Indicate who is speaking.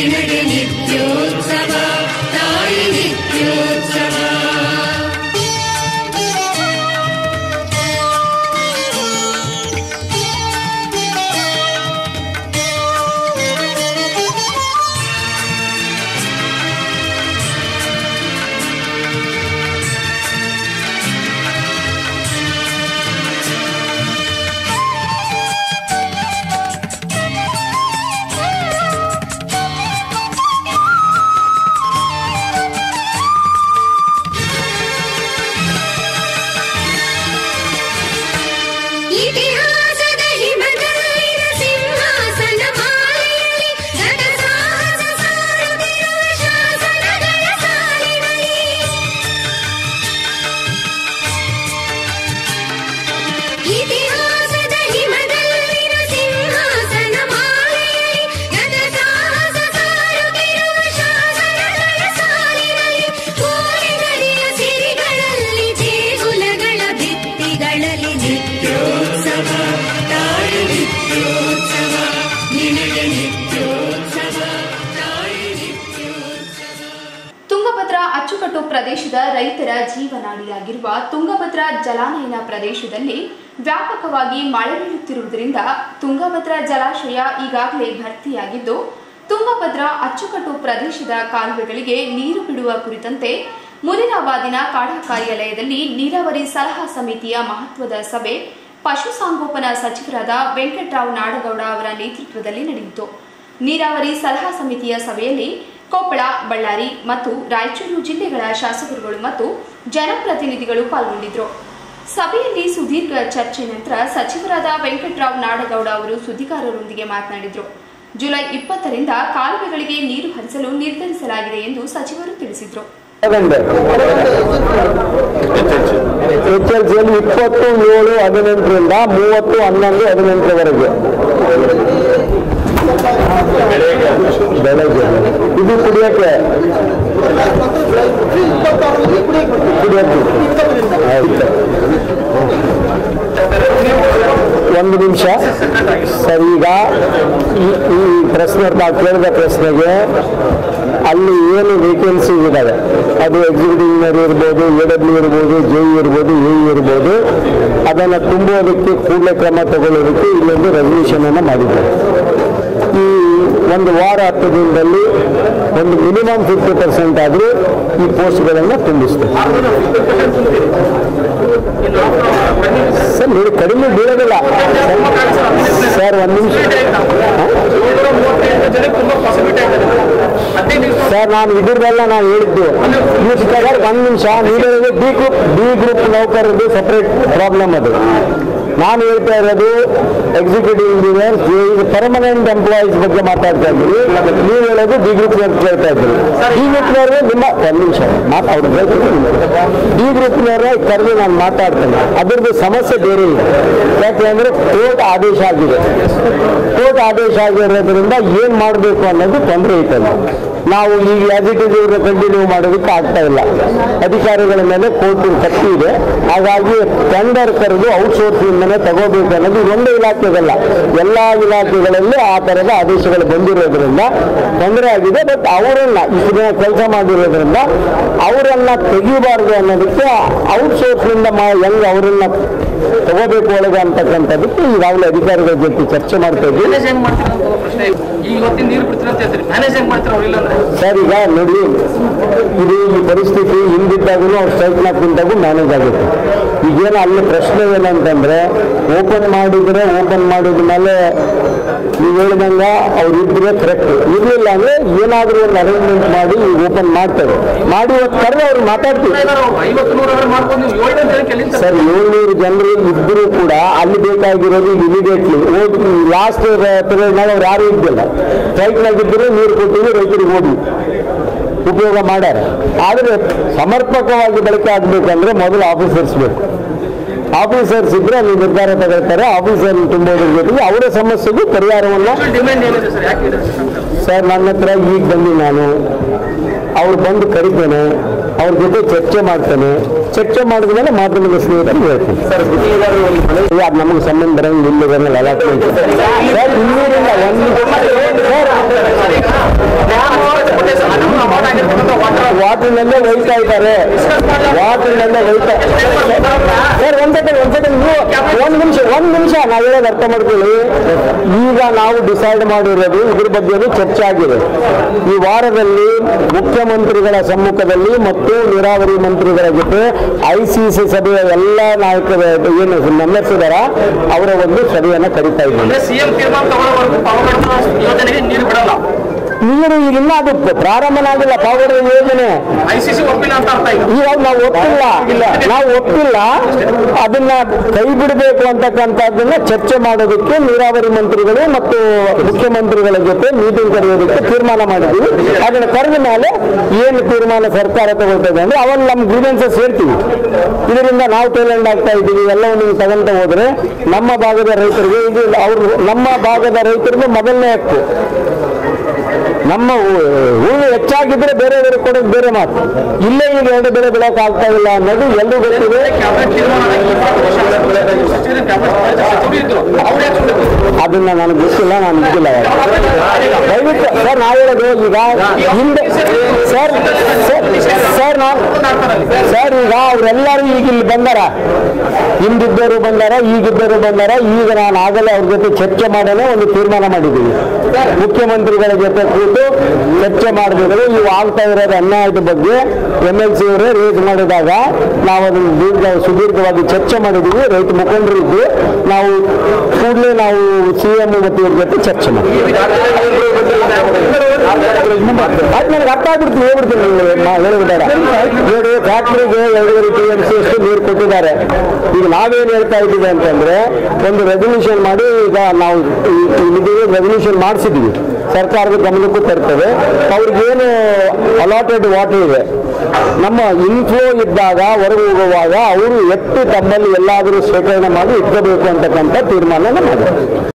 Speaker 1: ನಿನಗೆ ನಿತ್ಯೋತ್ಸವ ತಾಯಿ ನಿತ್ಯೋತ್ಸವ ಇತಿಹಾಸದ ಹಿಮದಲ್ಲಿನ ಸಿಂಹಾಸನ ಮಾಲೆಯಲ್ಲಿ ಗತ ಸಾಹಸ ಸಾರುತ್ತಿರುವ ಶಾಸನಗಳ ಸಾಲಿನಲ್ಲಿ ಇತಿಹಾಸದ ಹಿಮದಲ್ಲಿನ ಸಿಂಹಾಸನ ಮಾಲೆಯಲ್ಲಿ ಗತ ಸಾಹಸ ಸಾರುತ್ತಿರುವ ಶಾಸನಗಳ ಸಾಲಿನಲ್ಲಿ ಕೋರೆಗರಿಯ ಸಿರಿಗಳಲ್ಲಿ ದೇಗುಲಗಳ ಭಿತ್ತಿಗಳಲ್ಲಿ ನಿತ್ಯೋತ್ಸವ ತಾಯಿ ನಿತ್ಯೋತ್ಸವ ನಿನಗೆ ನಿತ್ಯೋತ್ಸವ ತಾಯಿ ನಿತ್ಯೋತ್ಸವ
Speaker 2: ತುಂಗಭದ್ರಾ ಅಚ್ಚುಕಟ್ಟು ಪ್ರದೇಶದ ರೈತರ ಜೀವನಾಡಿಯಾಗಿರುವ ತುಂಗಭದ್ರಾ ಜಲಾನಯನ ಪ್ರದೇಶದಲ್ಲಿ ವ್ಯಾಪಕವಾಗಿ ಮಳೆ ಬೀಳುತ್ತಿರುವುದರಿಂದ ತುಂಗಭದ್ರಾ ಜಲಾಶಯ ಈಗಾಗಲೇ ಭರ್ತಿಯಾಗಿದ್ದು ತುಂಗಭದ್ರಾ ಅಚ್ಚುಕಟ್ಟು ಪ್ರದೇಶದ ಕಾಲುವೆಗಳಿಗೆ ನೀರು ಬಿಡುವ ಕುರಿತಂತೆ ಮುನಿರಾಬಾದಿನ ಕಾಡಾ ಕಾರ್ಯಾಲಯದಲ್ಲಿ ನೀರಾವರಿ ಸಲಹಾ ಸಮಿತಿಯ ಮಹತ್ವದ ಸಭೆ ಪಶುಸಾಂಗೋಪನಾ ಸಚಿವರಾದ ವೆಂಕಟರಾವ್ ನಾಡಗೌಡ ಅವರ ನೇತೃತ್ವದಲ್ಲಿ ನಡೆಯಿತು ನೀರಾವರಿ ಸಲಹಾ ಸಮಿತಿಯ ಸಭೆಯಲ್ಲಿ ಕೊಪ್ಪಳ ಬಳ್ಳಾರಿ ಮತ್ತು ರಾಯಚೂರು ಜಿಲ್ಲೆಗಳ ಶಾಸಕರುಗಳು ಮತ್ತು ಜನಪ್ರತಿನಿಧಿಗಳು ಪಾಲ್ಗೊಂಡಿದ್ದರು ಸಭೆಯಲ್ಲಿ ಸುದೀರ್ಘ ಚರ್ಚೆ ನಂತರ ಸಚಿವರಾದ ವೆಂಕಟರಾವ್ ನಾಡಗೌಡ ಅವರು ಸುದ್ದಿಗಾರರೊಂದಿಗೆ ಮಾತನಾಡಿದರು ಜುಲೈ ಇಪ್ಪತ್ತರಿಂದ ಕಾಲುವೆಗಳಿಗೆ ನೀರು ಹರಿಸಲು ನಿರ್ಧರಿಸಲಾಗಿದೆ ಎಂದು ಸಚಿವರು ತಿಳಿಸಿದರು
Speaker 3: ಎಚ್ ಎಲ್ ಸಿಯಲ್ಲಿ ಇಪ್ಪತ್ತು ಏಳು ಹದಿನೆಂಟರಿಂದ ಮೂವತ್ತು ಹನ್ನೊಂದು ಹದಿನೆಂಟರವರೆಗೆ ಬೆಳಗ್ಗೆ ಇದು ಕುಡಿಯಕ್ಕೆ ಕುಡಿಯಕ್ಕೆ ಆಯ್ತು. ಒಂದು ನಿಮಿಷ ಸರ್ ಈಗ ಈ- ಈ ಪ್ರಶ್ನೆ ತಾವು ಕೇಳಿದ ಪ್ರಶ್ನೆಗೆ ಅಲ್ಲಿ ಏನು ವೇಕೆನ್ಸಿ ಇದ್ದಾವೆ ಅದು ಎಕ್ಸಿಕ್ಯೂಟಿವ್ ಇಂಜಿನಿಯರ್ ಇರ್ಬೋದು ಎ ಡಬ್ಲ್ಯೂ ಇರ್ಬೋದು ಜೆ ಇರ್ಬೋದು ಎ ಇರ್ಬೋದು ಅದನ್ನು ತುಂಬುವುದಕ್ಕೆ ಕೂಡಲೇ ಕ್ರಮ ತಗೊಳ್ಳೋದಕ್ಕೆ ಇಲ್ಲೊಂದು ರೆಸಲ್ಯೂಷನ್ ಅನ್ನು ಮಾಡಿದ್ದಾರೆ ಈ ಒಂದು ವಾರ ಹತ್ತು ದಿನದಲ್ಲಿ ಒಂದು ಮಿನಿಮಮ್ ಫಿಫ್ಟಿ ಪರ್ಸೆಂಟ್ ಆದರೂ ಈ ಪೋಸ್ಟ್ಗಳನ್ನು ತುಂಬಿಸ್ತೇವೆ ಸರ್ ನೀವು ಕಡಿಮೆ ಬೀಳೋದಿಲ್ಲ ಸರ್ ಒಂದು ನಿಮಿಷ ಸರ್ ನಾನು ಇದ್ರದ್ದೆಲ್ಲ ನಾನು ಹೇಳಿದ್ದು ಯೂಸ್ ಕವರ್ ಒಂದು ನಿಮಿಷ ನೀಡಿರೋದು ಡಿ ಗ್ರೂಪ್ ಡಿ ಗ್ರೂಪ್ ನೌಕರದ್ದು ಸಪ್ರೇಟ್ ಪ್ರಾಬ್ಲಮ್ ಅದು ನಾನು ಹೇಳ್ತಾ ಇರೋದು ಎಕ್ಸಿಕ್ಯೂಟಿವ್ ಇಂಜಿನಿಯರ್ ಇದು ಪರ್ಮನೆಂಟ್ ಎಂಪ್ಲಾಯೀಸ್ ಬಗ್ಗೆ ಮಾತಾಡ್ತಾ ಇದ್ದೀವಿ ನೀವು ಹೇಳೋದು ಡಿ ಗ್ರೂಪ್ ಕೇಳ್ತಾ ಇದ್ದೀವಿ ಡಿ ಗ್ರೂಪ್ನವ್ರಿಗೆ ನಿಮ್ಮ ಒಂದು ನಿಮಿಷ ಮಾತಾಡೋದು ಡಿ ಗ್ರೂಪ್ನವರೇ ಕರೆದು ನಾನು ಮಾತಾಡ್ತೇನೆ ಅದ್ರದ್ದು ಸಮಸ್ಯೆ ಬೇರೆ ಇದೆ ಯಾಕೆಂದ್ರೆ ಕೋರ್ಟ್ ಆದೇಶ ಆಗಿದೆ ಕೋರ್ಟ್ ಆದೇಶ ಆಗಿರೋದ್ರಿಂದ ಏನ್ ಮಾಡಬೇಕು ಅನ್ನೋದು ತೊಂದರೆ ಐತಲ್ಲ ನಾವು ಈಗ ಆಸ್ ಇಟ್ ಇಸ್ ಇವ್ರನ್ನ ಕಂಟಿನ್ಯೂ ಮಾಡೋದಕ್ಕೆ ಆಗ್ತಾ ಇಲ್ಲ ಅಧಿಕಾರಿಗಳ ಮೇಲೆ ಕೋರ್ಟ್ ಕತ್ತಿ ಇದೆ ಹಾಗಾಗಿ ಟೆಂಡರ್ ಕರೆದು ಔಟ್ಸೋರ್ಸಿಂದನೇ ತಗೋಬೇಕು ಅನ್ನೋದು ಒಂದೇ ಇಲಾಖೆಗಲ್ಲ ಎಲ್ಲ ಇಲಾಖೆಗಳಲ್ಲಿ ಆ ಥರದ ಆದೇಶಗಳು ಬಂದಿರೋದ್ರಿಂದ ತೊಂದರೆ ಆಗಿದೆ ಬಟ್ ಅವರನ್ನ ಇಷ್ಟು ದಿನ ಕೆಲಸ ಮಾಡಿರೋದ್ರಿಂದ ಅವರನ್ನ ತೆಗಿಬಾರ್ದು ಅನ್ನೋದಕ್ಕೆ ಔಟ್ಸೋರ್ಸ್ನಿಂದ ಮಾ ಹೆಂಗ್ ಅವರನ್ನ ತಗೋಬೇಕು ಒಳಗೆ ಅಂತಕ್ಕಂಥದ್ದಕ್ಕೆ ಈಗಾಗಲೇ ಅಧಿಕಾರಿಗಳ ಜೊತೆ ಚರ್ಚೆ ಮಾಡ್ತಾ ಇದ್ದೀವಿ
Speaker 4: ಮ್ಯಾನೇಜ್ ಹೆಂಗ್ ಮಾಡ್ತೀರಾ ಅಂತ ಪ್ರಶ್ನೆ ಇದೆ. ಈಗ ಇವತ್ತಿನ ನೀರು ಬಿಡ್ತೀರಾ ಅಂತ ಹೇಳ್ತೀರಿ ಮ್ಯಾನೇಜ್ ಹೆಂಗ್ ಮಾಡ್ತೀರಾ ಅವ್ರು ಇಲ್ಲ ಅಂದ್ರೆ
Speaker 3: ಸರ್ ಈಗ ನೋಡಿ ಇದು ಈ ಪರಿಸ್ಥಿತಿ ಹಿಂದಿದ್ದಾಗೂ ಅವ್ರು ಸ್ಟ್ರೈಕ್ನ ಕುಂತಾಗೂ ಮ್ಯಾನೇಜ್ ಆಗುತ್ತೆ ಈಗೇನು ಅಲ್ಲಿ ಪ್ರಶ್ನೆ ಏನಂತಂದ್ರೆ ಓಪನ್ ಮಾಡಿದ್ರೆ ಓಪನ್ ಮಾಡಿದ ಮೇಲೆ ನೀವು ಹೇಳ್ದಂಗ ಅವ್ರು ಇದ್ರೆ ಕರೆಕ್ಟ್ ಇರ್ಲಿಲ್ಲ ಅಂದ್ರೆ ಏನಾದ್ರೂ ಒಂದು ಅರೇಂಜ್ಮೆಂಟ್ ಮಾಡಿ ಓಪನ್ ಮಾಡ್ತೇವೆ ಮಾಡಿ ಇವತ್ತು ಕರೆದು ಅವ್ರು ಮಾತಾಡ್ತೀವಿ
Speaker 4: ಐವತ್ತು ನೂರು ಅವರ್ ಮಾಡ್ಕೊಂಡು ನೀವು ಏಳು ಜನಕ್ಕೆ ಎಲ್ಲಿಂದ
Speaker 3: ಸರ್ ಏಳ್ನೂರು ಜನರು ಇದ್ದರೂ ಕೂಡ ಅಲ್ಲಿ ಬೇಕಾಗಿರೋದು ಇಮಿಡಿಯೇಟ್ಲಿ ಹೋಗಿ ಲಾಸ್ಟ್ ಪೀರಿಯಡ್ನಾಗ ಅವ್ರು ಯಾರು ಇದ್ದಿಲ್ಲ ಸ್ಟ್ರೈಕ್ನಾಗಿದ್ದರೂ ನೀರು ಕೊಟ್ಟಿವಿ ರೈತರಿಗೆ ಹೋಗಿ ಉಪಯೋಗ ಮಾಡ್ಯಾರ ಆದರೆ ಸಮರ್ಪಕವಾಗಿ ಬಳಕೆ ಆಗಬೇಕಂದ್ರೆ ಮೊದಲು ಆಫೀಸರ್ಸ್ ಬೇಕು ಆಫೀಸರ್ಸ್ ಇದ್ರೆ ಅಲ್ಲಿ ನಿರ್ಧಾರ ತಗೊಳ್ತಾರೆ ಆಫೀಸರ್ ತುಂಬೋದ್ರ ಜೊತೆಗೆ ಅವರ ಸಮಸ್ಯೆಗೂ ಪರಿಹಾರವನ್ನು
Speaker 4: ಡಿಮ್ಯಾಂಡ್ ಏನಿದೆ ಸರ್ ಯಾಕೆ ಇದೆ
Speaker 3: ಸರ್ ನನ್ನ ಹತ್ರ ಈಗ ಬಂದು ನಾನು ಅವ್ರು ಬಂದು ಕರಿತೇನೆ ಅವ್ರ ಜೊತೆ ಚರ್ಚೆ ಮಾಡ್ತೇನೆ ಚರ್ಚೆ ಮಾಡಿದ ಮೇಲೆ ಮಾಧ್ಯಮದ ಸ್ನೇಹಿತರು ಹೇಳ್ತೀನಿ ಈಗ ಅದು ನಮಗೆ ಸಂಬಂಧ ಬರಂಗಿಲ್ಲ ಇಲ್ಲಿ ಬರಲ್ಲ ಅಲಾಟ್ಮೆಂಟ್ ಸರ್ ಇನ್ನೂರಿಂದ ಒಂದು ವಾಟರ್ನಲ್ಲೇ ಒಯ್ತಾ ಇದ್ದಾರೆ ವಾಟರ್ನಲ್ಲೇ ಒಯ್ತಾ ಸರ್ ಒಂದ್ ಸೆಕೆಂಡ್ ಒಂದ್ ಸೆಕೆಂಡ್ ನೀವು ಒಂದ್ ನಿಮಿಷ ಒಂದ್ ನಿಮಿಷ ನಾವು ಹೇಳೋದು ಅರ್ಥ ಮಾಡ್ಕೊಳ್ಳಿ ಈಗ ನಾವು ಡಿಸೈಡ್ ಮಾಡಿರೋದು ಇದ್ರ ಬಗ್ಗೆ ಚರ್ಚೆ ಆಗಿದೆ ಈ ವಾರದಲ್ಲಿ ಮುಖ್ಯಮಂತ್ರಿಗಳ ಸಮ್ಮುಖದಲ್ಲಿ ಮತ್ತು ನೀರಾವರಿ ಮಂತ್ರಿಗಳ ಜೊತೆ ಐ ಸಿ ಸಿ ಸಭೆಯ ಎಲ್ಲ ನಾಯಕರ ಏನು ಮೆಂಬರ್ಸ್ ಇದಾರ ಅವರ ಒಂದು ಸಭೆಯನ್ನ ಕರೀತಾ ಇದ್ದೀವಿ
Speaker 4: ಅಂದ್ರೆ ಸಿಎಂ ತೀರ್ಮಾನ ತಗೊಳ್ಳೋವರೆಗೂ ಪಾವಗಡ ಯೋಜನೆಗೆ ನೀರು ಬಿಡಲ್ಲ
Speaker 3: ನೀರು ಈಗ ಇನ್ನ ಅದು ಪ್ರಾರಂಭನಾಗಿಲ್ಲ ಪಾವಗಡ ಯೋಜನೆ
Speaker 4: ಐಸಿಸಿ ಒಪ್ಪಿಲ್ಲ ಅಂತ ಅರ್ಥ ಈಗ
Speaker 3: ಇವಾಗ ನಾವು ಒಪ್ಪಿಲ್ಲ ನಾವು ಒಪ್ಪಿಲ್ಲ ಅದನ್ನ ಕೈ ಬಿಡಬೇಕು ಅಂತಕ್ಕಂಥದ್ದನ್ನ ಚರ್ಚೆ ಮಾಡೋದಕ್ಕೆ ನೀರಾವರಿ ಮಂತ್ರಿಗಳು ಮತ್ತು ಮುಖ್ಯಮಂತ್ರಿಗಳ ಜೊತೆ ಮೀಟಿಂಗ್ ಕರೆಯೋದಕ್ಕೆ ತೀರ್ಮಾನ ಮಾಡಿದ್ವಿ ಅದನ್ನ ಕರೆದ ಮೇಲೆ ಏನು ತೀರ್ಮಾನ ಸರ್ಕಾರ ತಗೊಳ್ತದೆ ಅಂದ್ರೆ ಅವಾಗ ನಮ್ಮ ಗ್ರೀವೆನ್ಸಸ್ ಹೇಳ್ತೀವಿ ಇದರಿಂದ ನಾವು ಟೈಲೆಂಡ್ ಆಗ್ತಾ ಇದ್ದೀವಿ ಎಲ್ಲವನ್ನು ನೀವು ತಗೊಂತ ಹೋದ್ರೆ ನಮ್ಮ ಭಾಗದ ರೈತರಿಗೆ ಇದು ಅವ್ರು ನಮ್ಮ ಭಾಗದ ರೈತರಿಗೆ ಮೊದಲನೇ ಹಕ್ಕು ನಮ್ಮ ಹೂ- ಹೂವು ಹೆಚ್ಚಾಗಿದ್ರೆ ಬೇರೆ ಬೇರೆ ಕೊಡೋದು ಬೇರೆ ಮಾತು ಇಲ್ಲೇ ಈಗ ಎರಡು ಬೆಳೆ ಬೆಳೆಯಕ್ಕೆ ಆಗ್ತಾ ಇಲ್ಲ ಅನ್ನೋದು ಎಲ್ಲರೂ ಗೊತ್ತಿದೆ
Speaker 4: ಕ್ಯಾಬಿನೆಟ್ ತೀರ್ಮಾನ ಸಚಿವರು ಕ್ಯಾಬಿನೆಟ್ ಸಚಿವರು ಇದ್ರು ಅವ್ರು ಯಾಕೆ ಸುಮ್ನೆ ಕೂತ್ರು?
Speaker 3: ಅದನ್ನ ನನಗೆ ಗೊತ್ತಿಲ್ಲ ನಾನು ಇದ್ದಿಲ್ಲ ದಯವಿಟ್ಟು ಸರ್ ನಾವು ಹೇಳೋದು ಈಗ ಹಿಂದೆ ಸರ್ ಸರ್ ಸರ್ ನಾವು ಸರ್ ಈಗ ಅವರೆಲ್ಲರೂ ಈಗ ಇಲ್ಲಿ ಬಂದಾರ ಹಿಂದಿದ್ದವರು ಬಂದಾರ ಈಗಿದ್ದವರು ಬಂದಾರ ಈಗ ನಾನು ಆಗಲೇ ಅವ್ರ ಜೊತೆ ಚರ್ಚೆ ಮಾಡಲೇ ಒಂದು ತೀರ್ಮಾನ ಮಾಡಿದ್ದೀವಿ ಮುಖ್ಯಮಂತ್ರಿಗಳ ಜೊತೆ ಕೂತು ಚರ್ಚೆ ಮಾಡಬೇಕು ಇವು ಆಗ್ತಾ ಇರೋದು ಅನ್ಯಾಯದ ಬಗ್ಗೆ ಎಮ್ ಎಲ್ ಸಿ ಅವರೇ ರೇಟ್ ಮಾಡಿದಾಗ ನಾವು ಅದನ್ನು ದೀರ್ಘ ಸುದೀರ್ಘವಾಗಿ ಚರ್ಚೆ ಮಾಡಿದ್ದೀವಿ ರೈತ ಮುಖಂಡರು ಇದ್ದು ನಾವು ಕೂಡಲೇ ನಾವು ಸಿ ಎಂ ಮತ್ತು ಇವ್ರ ಜೊತೆ ಚರ್ಚೆ ಮಾಡ್ತೀವಿ ಅದು ನನಗೆ ಅರ್ಥ ಆಗ್ಬಿಡ್ತು ಹೇಳ್ಬಿಡ್ತೀನಿ ನಿಮ್ಗೆ, ನಾ ಹೇಳೋದು ಬೇಡ ನೋಡಿ ಫ್ಯಾಕ್ಟ್ರಿಗೆ ಎರಡೂವರೆ ಟಿ ಎಂ ಸಿ ಅಷ್ಟು ನೀರು ಕೊಟ್ಟಿದ್ದಾರೆ ಈಗ ನಾವೇನು ಹೇಳ್ತಾ ಇದ್ದೀವಿ ಅಂತಂದ್ರೆ ಒಂದು ರೆಸಲ್ಯೂಷನ್ ಮಾಡಿ ಈಗ ನಾವು ಇಲ್ಲಿದ್ದೀವಿ ರೆಸಲ್ಯೂಷನ್ ಮಾಡಿಸಿದ್ದೀವಿ ಸರ್ಕಾರದ ಗಮನಕ್ಕೂ ತರ್ತೇವೆ ಅವ್ರಿಗೇನು ಅಲಾಟೆಡ್ ವಾಟರ್ ಇದೆ ನಮ್ಮ ಇನ್ಫ್ಲೋ ಇದ್ದಾಗ ಹೊರಗೆ ಹೋಗುವಾಗ ಅವರು ಎತ್ತು ತಮ್ಮಲ್ಲಿ ಎಲ್ಲಾದರೂ ಶೇಖರಣೆ ಮಾಡಿ ಇಟ್ಕೋಬೇಕು ಅಂತಕ್ಕಂಥ ತೀರ್ಮಾನ ಮಾಡಿದ್ದಾರೆ